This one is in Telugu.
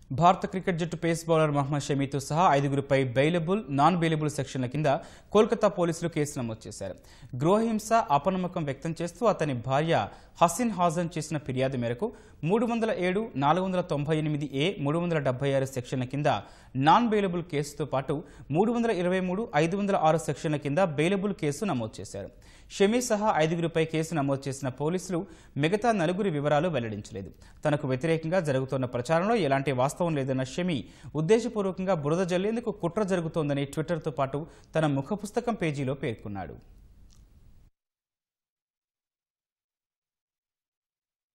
భారత క్రికెట్ జట్టు పేస్ బౌలర్ మహమ్మద్ షమీతో సహా ఐదుగురిపై బెయిలబుల్ నాన్ బెయిలబుల్ సెక్షన్ల కింద కోల్కతా పోలీసులు కేసు నమోదు చేశారు గృహహింస అపనమ్మకం వ్యక్తం చేస్తూ అతని భార్య హసిన్ హాజన్ చేసిన ఫిర్యాదు మేరకు మూడు వందల ఏడు నాలుగు వందల తొంభై ఎనిమిది ఏ మూడు వందల డెబ్బై ఆరు సెక్షన్ల కింద నాన్ బెయిలబుల్ కేసుతో పాటు మూడు వందల ఇరవై మూడు ఐదు వందల ఆరు సెక్షన్ల కింద బెయిలబుల్ కేసు నమోదు చేశారు షమీ సహా ఐదుగురిపై కేసు నమోదు చేసిన పోలీసులు మిగతా నలుగురి వివరాలు వెల్లడించలేదు తనకు వ్యతిరేకంగా జరుగుతున్న ప్రచారంలో ఎలాంటి వాస్తవం లేదన్న షమీ ఉద్దేశపూర్వకంగా బురద జల్లేందుకు కుట్ర జరుగుతోందని ట్విట్టర్తో పాటు తన ముఖ పుస్తకం పేజీలో పేర్కొన్నాడు